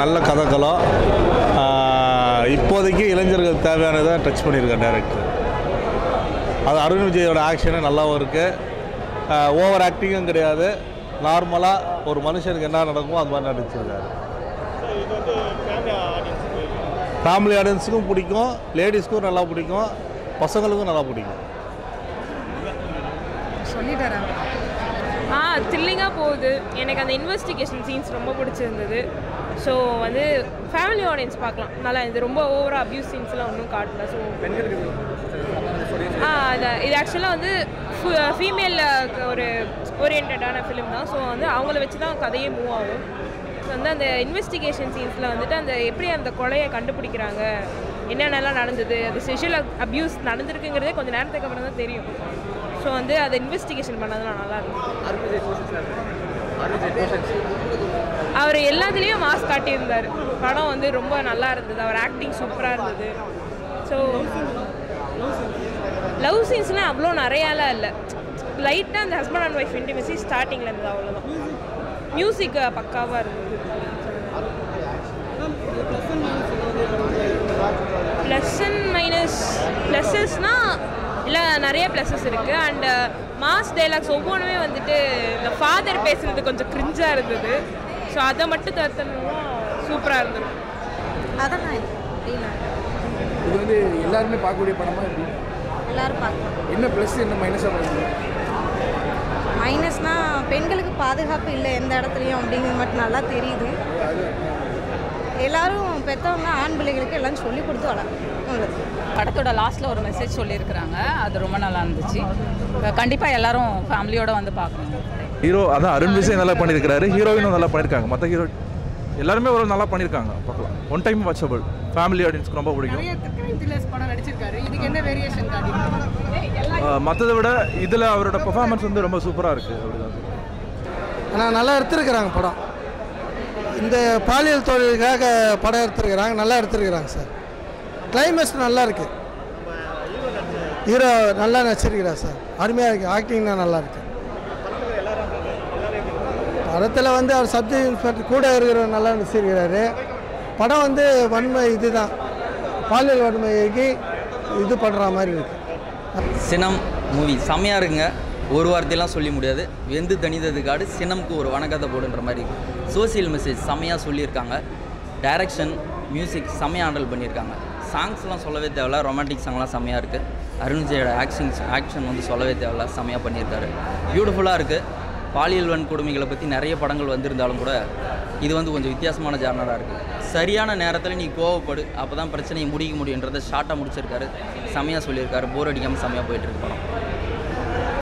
நல்ல கதைக்களம் ஆஹ், இப்போதைக்கு இளைஞர்கள் தேவையானதை டச் பண்ணியிருக்கார் டேரக்டர் அது அருண் விஜயோட ஆக்ஷனு நல்லாவும் இருக்குது ஓவர் ஆக்டிங்கும் கிடையாது நார்மலாக ஒரு மனுஷனுக்கு என்ன நடக்குமோ அது மாதிரி நடிச்சிருக்காரு ஃபேமிலி ஆடியன்ஸுக்கும் பிடிக்கும் லேடிஸ்க்கும் நல்லா பிடிக்கும் பசங்களுக்கும் நல்லா பிடிக்கும் சொல்லிட்டாரா ஆ த்ரில்லிங்காக போகுது எனக்கு அந்த இன்வெஸ்டிகேஷன் சீன்ஸ் ரொம்ப பிடிச்சிருந்தது ஸோ வந்து ஃபேமிலி ஆடியன்ஸ் பார்க்கலாம் நல்லா இது ரொம்ப ஓவராக அப்யூஸ் சீன்ஸ்லாம் ஒன்றும் காட்டல ஸோ ஆ அது இது ஆக்சுவலாக வந்து ஃபீமேல் ஒரு ஓரியன்டான ஃபிலிம் தான் ஸோ வந்து அவங்கள வச்சு தான் கதையே மூவ் ஆகும் ஸோ வந்து அந்த இன்வெஸ்டிகேஷன் சீன்ஸில் வந்துட்டு அந்த எப்படி அந்த கொலையை கண்டுபிடிக்கிறாங்க என்னென்னலாம் நடந்தது அது செஷுவல் அப்யூஸ் நடந்திருக்குங்கிறதே கொஞ்சம் நேரத்துக்கு அப்புறம் தான் தெரியும் ஸோ வந்து அதை இன்வெஸ்டிகேஷன் பண்ணதெல்லாம் நல்லா இருக்கும் அவர் எல்லாத்துலேயும் மாஸ் காட்டியிருந்தார் படம் வந்து ரொம்ப நல்லா இருந்தது அவர் ஆக்டிங் சூப்பராக இருந்தது ஸோ லவ் சீன்ஸ்லாம் அவ்வளோ நிறையாலாம் இல்லை லைட்டாக அந்த ஹஸ்பண்ட் அண்ட் ஒய்ஃப் இன்டிமெசி ஸ்டார்டிங்கில் இருந்தது அவ்வளோதான் மியூசிக் பக்காவாக இருந்தது ப்ளஸ் அண்ட் மைனஸ் ப்ளஸஸ்னால் இல்லை நிறைய ப்ளஸஸ் இருக்குது அண்ட் மாஸ் டைலாக்ஸ் ஒவ்வொன்றுமே வந்துட்டு இந்த ஃபாதர் பேசுகிறது கொஞ்சம் கிரிஞ்சாக இருந்தது ஸோ அதை மட்டும் தடுத்தணும்னா சூப்பராக இருந்தது அதான் நான் அப்படின்னா இது வந்து எல்லாருமே பார்க்கக்கூடிய படமா எப்படி எல்லாரும் பார்க்கலாம் என்ன ப்ளஸ் என்ன மைனஸாக பார்க்குறீங்க மைனஸ்னால் பெண்களுக்கு பாதுகாப்பு இல்லை எந்த இடத்துலையும் அப்படிங்கிறது மட்டும் நல்லா தெரியுது எல்லாரும் பெற்றவங்க ஆண் பிள்ளைகளுக்கு எல்லாம் சொல்லி கொடுத்து வளர்க்கணும் படத்தோட லாஸ்ட்டில் ஒரு மெசேஜ் சொல்லியிருக்கிறாங்க அது ரொம்ப நல்லா இருந்துச்சு கண்டிப்பாக எல்லாரும் ஃபேமிலியோட வந்து பார்க்கணும் ஹீரோ அதான் அருண் விஜய் நல்லா பண்ணியிருக்காரு ஹீரோயினும் நல்லா பண்ணியிருக்காங்க மற்ற ஹீரோ எல்லாருமே ஒரு நல்லா பண்ணியிருக்காங்க பார்க்கலாம் ஒன் டைம் வாட்சபிள் ஃபேமிலி ஆடியன்ஸ்க்கு ரொம்ப பிடிக்கும் படம் நடிச்சிருக்காரு இதுக்கு என்ன வேரியேஷன் மற்றதை விட இதில் அவரோட பெர்ஃபார்மன்ஸ் வந்து ரொம்ப சூப்பராக இருக்குது அப்படிதான் ஆனால் நல்லா எடுத்திருக்கிறாங்க படம் இந்த பாலியல் தொழிலுக்காக படம் எடுத்திருக்கிறாங்க நல்லா எடுத்திருக்கிறாங்க சார் கிளைமேக்ஸ் நல்லா இருக்கு ஹீரோ நல்லா நடிச்சிருக்கிறார் சார் அருமையாக இருக்குது ஆக்டிங்னா நல்லா இருக்கு படத்தில் வந்து அவர் சப் இன்ஸ்பெக்டர் கூட இருக்கிறவர் நல்லா நடிச்சிருக்கிறாரு படம் வந்து வன்மை இதுதான் பாலியல் வன்மைக்கு இது பண்ணுற மாதிரி இருக்குது சினம் மூவி செம்மையாக இருக்குங்க ஒரு வார்த்தையெல்லாம் சொல்லி முடியாது வெந்து தணிந்தது காடு சினம்க்கு ஒரு வணக்கத்தை போடுன்ற மாதிரி சோசியல் மெசேஜ் செம்மையாக சொல்லியிருக்காங்க டைரக்ஷன் மியூசிக் செம்மையாக ஹேண்டில் பண்ணியிருக்காங்க சாங்ஸ்லாம் சொல்லவே தேவையில்ல ரொமான்டிக் சாங்லாம் செம்மையாக இருக்குது அருண் விஜயோட ஆக்ஷன் ஆக்ஷன் வந்து சொல்லவே தேவையில்ல செம்மையாக பண்ணியிருக்காரு பியூட்டிஃபுல்லாக இருக்குது பாலியல் வன்கொடுமைகளை பற்றி நிறைய படங்கள் வந்திருந்தாலும் கூட இது வந்து கொஞ்சம் வித்தியாசமான ஜானராக இருக்குது சரியான நேரத்தில் நீ கோவப்படு அப்போ தான் பிரச்சனையை முடிக்க முடியுன்றதை ஷார்ட்டாக முடிச்சிருக்காரு செம்மையாக சொல்லியிருக்காரு போர் அடிக்காமல் செம்மையாக போயிட்டு இருக்கு படம்